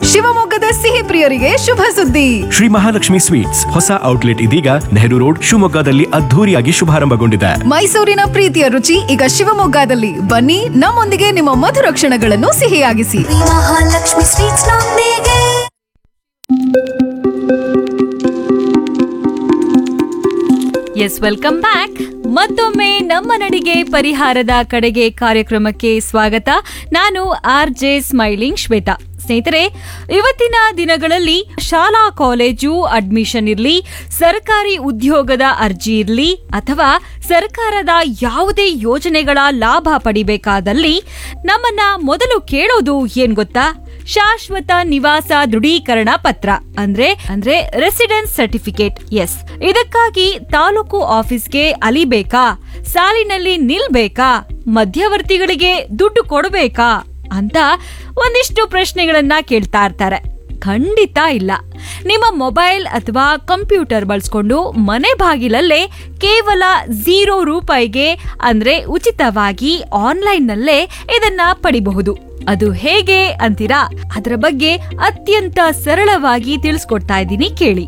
ಶಿವಮೊಗ್ಗದ ಸಿಹಿ ಪ್ರಿಯರಿಗೆ ಶುಭ ಸುದ್ದಿ ಶ್ರೀ ಮಹಾಲಕ್ಷ್ಮಿ ಸ್ವೀಟ್ಸ್ ಹೊಸ ಔಟ್ಲೆಟ್ ಇದೀಗ ನೆಹರು ರೋಡ್ ಶಿವಮೊಗ್ಗದಲ್ಲಿ ಅದ್ಧೂರಿಯಾಗಿ ಶುಭಾರಂಭಗೊಂಡಿದೆ ಮೈಸೂರಿನ ಪ್ರೀತಿಯ ರುಚಿ ಈಗ ಶಿವಮೊಗ್ಗದಲ್ಲಿ ಬನ್ನಿ ನಮ್ಮೊಂದಿಗೆ ನಿಮ್ಮ ಮಧುರ ಕ್ಷಣಗಳನ್ನು ಸಿಹಿಯಾಗಿಸಿ ಮಹಾಲಕ್ಷ್ಮಿ ಸ್ವೀಟ್ಸ್ ನೊಂದಿಗೆ ಎಸ್ ವೆಲ್ಕಮ್ ಬ್ಯಾಕ್ ಮತ್ತೊಮ್ಮೆ ನಮ್ಮ ನಡಿಗೆ ಪರಿಹಾರದ ಕಡೆಗೆ ಕಾರ್ಯಕ್ರಮಕ್ಕೆ ಸ್ವಾಗತ ನಾನು ಆರ್ ಜೆ ಸ್ಮೈಲಿಂಗ್ ಶ್ವೇತಾ ಸ್ನೇಹಿತರೆ ಇವತ್ತಿನ ದಿನಗಳಲ್ಲಿ ಶಾಲಾ ಕಾಲೇಜು ಅಡ್ಮಿಷನ್ ಇರಲಿ ಸರ್ಕಾರಿ ಉದ್ಯೋಗದ ಅರ್ಜಿ ಇರಲಿ ಅಥವಾ ಸರ್ಕಾರದ ಯಾವುದೇ ಯೋಜನೆಗಳ ಲಾಭ ಪಡಿಬೇಕಾದಲ್ಲಿ ನಮ್ಮನ್ನ ಮೊದಲು ಕೇಳೋದು ಏನ್ ಗೊತ್ತಾ ಶಾಶ್ವತ ನಿವಾಸ ದೃಢೀಕರಣ ಪತ್ರ ಅಂದ್ರೆ ಅಂದ್ರೆ ರೆಸಿಡೆನ್ಸ್ ಸರ್ಟಿಫಿಕೇಟ್ ಎಸ್ ಇದಕ್ಕಾಗಿ ತಾಲೂಕು ಆಫೀಸ್ಗೆ ಅಲಿಬೇಕಾ ಸಾಲಿನಲ್ಲಿ ನಿಲ್ಬೇಕಾ ಮಧ್ಯವರ್ತಿಗಳಿಗೆ ದುಡ್ಡು ಕೊಡಬೇಕಾ ಅಂತ ಒಂದಿಷ್ಟು ಪ್ರಶ್ನೆಗಳನ್ನ ಕೇಳ್ತಾ ಇರ್ತಾರೆ ಖಂಡಿತ ಇಲ್ಲ ನಿಮ್ಮ ಮೊಬೈಲ್ ಅಥವಾ ಕಂಪ್ಯೂಟರ್ ಬಳಸ್ಕೊಂಡು ಮನೆ ಬಾಗಿಲಲ್ಲೇ ಕೇವಲ ಝೀರೋ ರೂಪಾಯಿಗೆ ಅಂದ್ರೆ ಉಚಿತವಾಗಿ ಆನ್ಲೈನ್ನಲ್ಲೇ ಇದನ್ನ ಪಡಿಬಹುದು ಅದು ಹೇಗೆ ಅಂತೀರಾ ಅದರ ಬಗ್ಗೆ ಅತ್ಯಂತ ಸರಳವಾಗಿ ತಿಳಿಸ್ಕೊಡ್ತಾ ಇದ್ದೀನಿ ಕೇಳಿ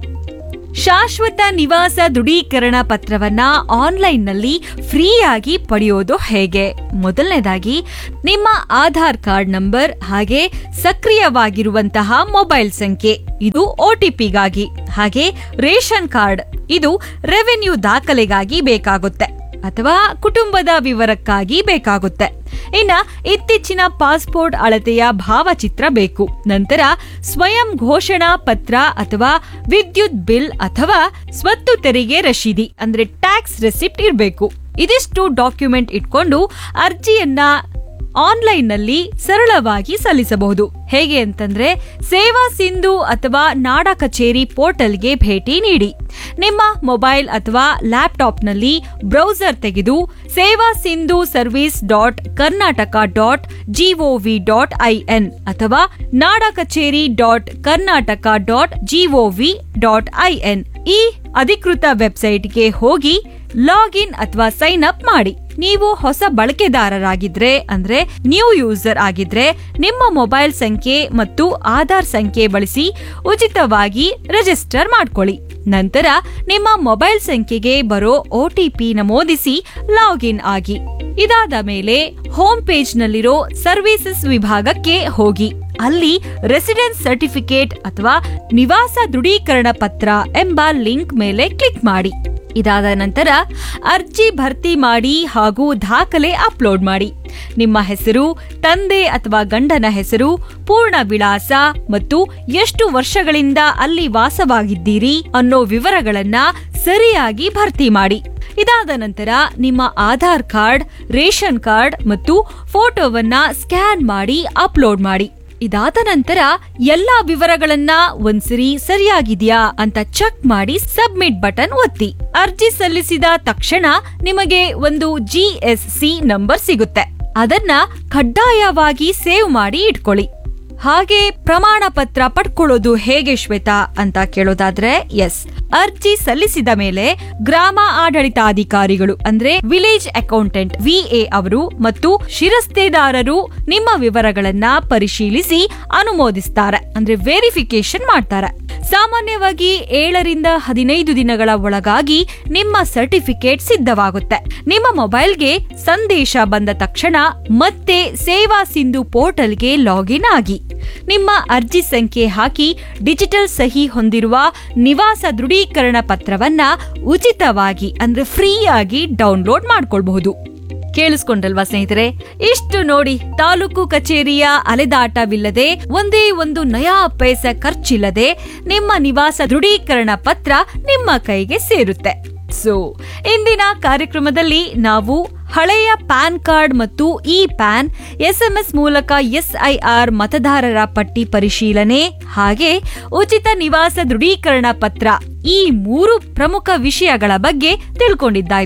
ಶಾಶ್ವತ ನಿವಾಸ ದೃಢೀಕರಣ ಪತ್ರವನ್ನ ಆನ್ಲೈನ್ನಲ್ಲಿ ಫ್ರೀಯಾಗಿ ಪಡೆಯೋದು ಹೇಗೆ ಮೊದಲನೇದಾಗಿ ನಿಮ್ಮ ಆಧಾರ್ ಕಾರ್ಡ್ ನಂಬರ್ ಹಾಗೆ ಸಕ್ರಿಯವಾಗಿರುವಂತಹ ಮೊಬೈಲ್ ಸಂಖ್ಯೆ ಇದು ಒಟಿಪಿಗಾಗಿ ಹಾಗೆ ರೇಷನ್ ಕಾರ್ಡ್ ಇದು ರೆವೆನ್ಯೂ ದಾಖಲೆಗಾಗಿ ಬೇಕಾಗುತ್ತೆ ಅಥವಾ ಕುಟುಂಬದ ವಿವರಕ್ಕಾಗಿ ಬೇಕಾಗುತ್ತೆ ಇನ್ನ ಇತ್ತೀಚಿನ ಪಾಸ್ಪೋರ್ಟ್ ಅಳತೆಯ ಭಾವಚಿತ್ರ ಬೇಕು ನಂತರ ಸ್ವಯಂ ಘೋಷಣಾ ಪತ್ರ ಅಥವಾ ವಿದ್ಯುತ್ ಬಿಲ್ ಅಥವಾ ಸ್ವತ್ತು ತೆರಿಗೆ ರಶೀದಿ ಅಂದ್ರೆ ಟ್ಯಾಕ್ಸ್ ರೆಸಿಪ್ಟ್ ಇರಬೇಕು ಇದಿಷ್ಟು ಡಾಕ್ಯುಮೆಂಟ್ ಇಟ್ಕೊಂಡು ಅರ್ಜಿಯನ್ನ ಆನ್ಲೈನ್ನಲ್ಲಿ ಸರಳವಾಗಿ ಸಲ್ಲಿಸಬಹುದು ಹೇಗೆ ಅಂತಂದ್ರೆ ಸೇವಾ ಸಿಂಧು ಅಥವಾ ನಾಡ ಕಚೇರಿ ಪೋರ್ಟಲ್ಗೆ ಭೇಟಿ ನೀಡಿ ನಿಮ್ಮ ಮೊಬೈಲ್ ಅಥವಾ ಲ್ಯಾಪ್ಟಾಪ್ನಲ್ಲಿ ಬ್ರೌಸರ್ ತೆಗೆದು Seva Sindhu service dot Karnataka dot G O V dot I N ಅಥವಾ Nada Kacheri dot Karnataka dot G O V dot I N ಈ ಅಧಿಕೃತ ವೆಬ್ಸೈಟ್ಗೆ ಹೋಗಿ ಲಾಗಿನ್ ಅಥವಾ ಸೈನ್ ಅಪ್ ಮಾಡಿ ನೀವು ಹೊಸ ಬಳಕೆದಾರರಾಗಿದ್ರೆ ಅಂದ್ರೆ ನ್ಯೂ ಯೂಸರ್ ಆಗಿದ್ರೆ ನಿಮ್ಮ ಮೊಬೈಲ್ ಸಂಖ್ಯೆ ಮತ್ತು ಆಧಾರ್ ಸಂಖ್ಯೆ ಬಳಸಿ ಉಚಿತವಾಗಿ ರಿಜಿಸ್ಟರ್ ಮಾಡ್ಕೊಳ್ಳಿ ನಂತರ ನಿಮ್ಮ ಮೊಬೈಲ್ ಸಂಖ್ಯೆಗೆ ಬರೋ ಒಟಿಪಿ ನಮೂದಿಸಿ ಲಾಗಿನ್ ಆಗಿ ಇದಾದ ಮೇಲೆ ಹೋಮ್ ಪೇಜ್ ನಲ್ಲಿರೋ ಸರ್ವಿಸಸ್ ವಿಭಾಗಕ್ಕೆ ಹೋಗಿ ಅಲ್ಲಿ ರೆಸಿಡೆನ್ಸ್ ಸರ್ಟಿಫಿಕೇಟ್ ಅಥವಾ ನಿವಾಸ ದೃಢೀಕರಣ ಪತ್ರ ಎಂಬ ಲಿಂಕ್ ಮೇಲೆ ಕ್ಲಿಕ್ ಮಾಡಿ ಇದಾದ ನಂತರ ಅರ್ಜಿ ಭರ್ತಿ ಮಾಡಿ ಹಾಗೂ ದಾಖಲೆ ಅಪ್ಲೋಡ್ ಮಾಡಿ ನಿಮ್ಮ ಹೆಸರು ತಂದೆ ಅಥವಾ ಗಂಡನ ಹೆಸರು ಪೂರ್ಣ ವಿಳಾಸ ಮತ್ತು ಎಷ್ಟು ವರ್ಷಗಳಿಂದ ಅಲ್ಲಿ ವಾಸವಾಗಿದ್ದೀರಿ ಅನ್ನೋ ವಿವರಗಳನ್ನ ಸರಿಯಾಗಿ ಭರ್ತಿ ಮಾಡಿ ಇದಾದ ನಂತರ ನಿಮ್ಮ ಆಧಾರ್ ಕಾರ್ಡ್ ರೇಷನ್ ಕಾರ್ಡ್ ಮತ್ತು ಫೋಟೋವನ್ನ ಸ್ಕ್ಯಾನ್ ಮಾಡಿ ಅಪ್ಲೋಡ್ ಮಾಡಿ ಇದಾದ ನಂತರ ಎಲ್ಲಾ ವಿವರಗಳನ್ನ ಒಂದ್ಸರಿ ಸರಿಯಾಗಿದ್ಯಾ ಅಂತ ಚೆಕ್ ಮಾಡಿ ಸಬ್ಮಿಟ್ ಬಟನ್ ಒತ್ತಿ ಅರ್ಜಿ ಸಲ್ಲಿಸಿದ ತಕ್ಷಣ ನಿಮಗೆ ಒಂದು ಜಿಎಸ್ಸಿ ನಂಬರ್ ಸಿಗುತ್ತೆ ಅದನ್ನ ಕಡ್ಡಾಯವಾಗಿ ಸೇವ್ ಮಾಡಿ ಇಟ್ಕೊಳ್ಳಿ ಹಾಗೆ ಪ್ರಮಾಣ ಪತ್ರ ಪಡ್ಕೊಳ್ಳೋದು ಹೇಗೆ ಶ್ವೇತಾ ಅಂತ ಕೇಳೋದಾದ್ರೆ ಎಸ್ ಅರ್ಜಿ ಸಲ್ಲಿಸಿದ ಮೇಲೆ ಗ್ರಾಮ ಆಡಳಿತಾಧಿಕಾರಿಗಳು ಅಂದ್ರೆ ವಿಲೇಜ್ ಅಕೌಂಟೆಂಟ್ ವಿಎ ಅವರು ಮತ್ತು ಶಿರಸ್ತೇದಾರರು ನಿಮ್ಮ ವಿವರಗಳನ್ನ ಪರಿಶೀಲಿಸಿ ಅನುಮೋದಿಸ್ತಾರೆ ಅಂದ್ರೆ ವೆರಿಫಿಕೇಶನ್ ಮಾಡ್ತಾರೆ ಸಾಮಾನ್ಯವಾಗಿ ಏಳರಿಂದ ಹದಿನೈದು ದಿನಗಳ ಒಳಗಾಗಿ ನಿಮ್ಮ ಸರ್ಟಿಫಿಕೇಟ್ ಸಿದ್ಧವಾಗುತ್ತೆ ನಿಮ್ಮ ಮೊಬೈಲ್ಗೆ ಸಂದೇಶ ಬಂದ ತಕ್ಷಣ ಮತ್ತೆ ಸೇವಾ ಸಿಂಧು ಪೋರ್ಟಲ್ಗೆ ಲಾಗಿನ್ ಆಗಿ ನಿಮ್ಮ ಅರ್ಜಿ ಸಂಖ್ಯೆ ಹಾಕಿ ಡಿಜಿಟಲ್ ಸಹಿ ಹೊಂದಿರುವ ನಿವಾಸ ದೃಢೀಕರಣ ಪತ್ರವನ್ನ ಉಚಿತವಾಗಿ ಅಂದ್ರೆ ಫ್ರೀ ಆಗಿ ಡೌನ್ಲೋಡ್ ಮಾಡ್ಕೊಳ್ಬಹುದು ಕೇಳಿಸ್ಕೊಂಡಲ್ವಾ ಸ್ನೇಹಿತರೆ ಇಷ್ಟು ನೋಡಿ ತಾಲೂಕು ಕಚೇರಿಯ ಅಲೆದಾಟವಿಲ್ಲದೆ ಒಂದೇ ಒಂದು ನಯಾ ಪೈಸ ಖರ್ಚಿಲ್ಲದೆ ನಿಮ್ಮ ನಿವಾಸ ದೃಢೀಕರಣ ಪತ್ರ ನಿಮ್ಮ ಕೈಗೆ ಸೇರುತ್ತೆ ಸೊ ಇಂದಿನ ಕಾರ್ಯಕ್ರಮದಲ್ಲಿ ನಾವು ಹಳೆಯ ಪ್ಯಾನ್ ಕಾರ್ಡ್ ಮತ್ತು ಇ ಪ್ಯಾನ್ ಎಸ್ಎಂಎಸ್ ಮೂಲಕ ಎಸ್ಐಆರ್ ಮತದಾರರ ಪಟ್ಟಿ ಪರಿಶೀಲನೆ ಹಾಗೆ ಉಚಿತ ನಿವಾಸ ದೃಢೀಕರಣ ಪತ್ರ ಈ ಮೂರು ಪ್ರಮುಖ ವಿಷಯಗಳ ಬಗ್ಗೆ ತಿಳ್ಕೊಂಡಿದ್ದಾಯ್ತು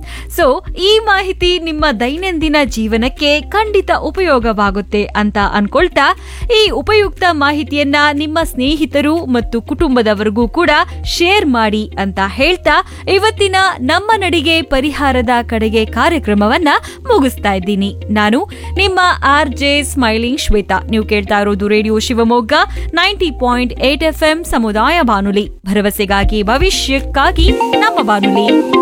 ಸೊ ಈ ಮಾಹಿತಿ ನಿಮ್ಮ ದೈನಂದಿನ ಜೀವನಕ್ಕೆ ಖಂಡಿತ ಉಪಯೋಗವಾಗುತ್ತೆ ಅಂತ ಅನ್ಕೊಳ್ತಾ ಈ ಉಪಯುಕ್ತ ಮಾಹಿತಿಯನ್ನ ನಿಮ್ಮ ಸ್ನೇಹಿತರು ಮತ್ತು ಕುಟುಂಬದವರಿಗೂ ಕೂಡ ಶೇರ್ ಮಾಡಿ ಅಂತ ಹೇಳ್ತಾ ಇವತ್ತಿನ ನಮ್ಮ ನಡಿಗೆ ಪರಿಹಾರದ ಕಡೆಗೆ ಕಾರ್ಯಕ್ರಮವನ್ನ ಮುಗಿಸ್ತಾ ಇದ್ದೀನಿ ನಾನು ನಿಮ್ಮ ಆರ್ ಜೆ ಸ್ಮೈಲಿಂಗ್ ಶ್ವೇತಾ ನೀವು ಕೇಳ್ತಾ ಇರೋದು radio Shivamogga ninety point eight F M ಸಮುದಾಯ ಬಾನುಲಿ ಭರವಸೆಗಾಗಿ ಭವಿಷ್ಯಕ್ಕಾಗಿ ನಮ್ಮ ಬಾನುಲಿ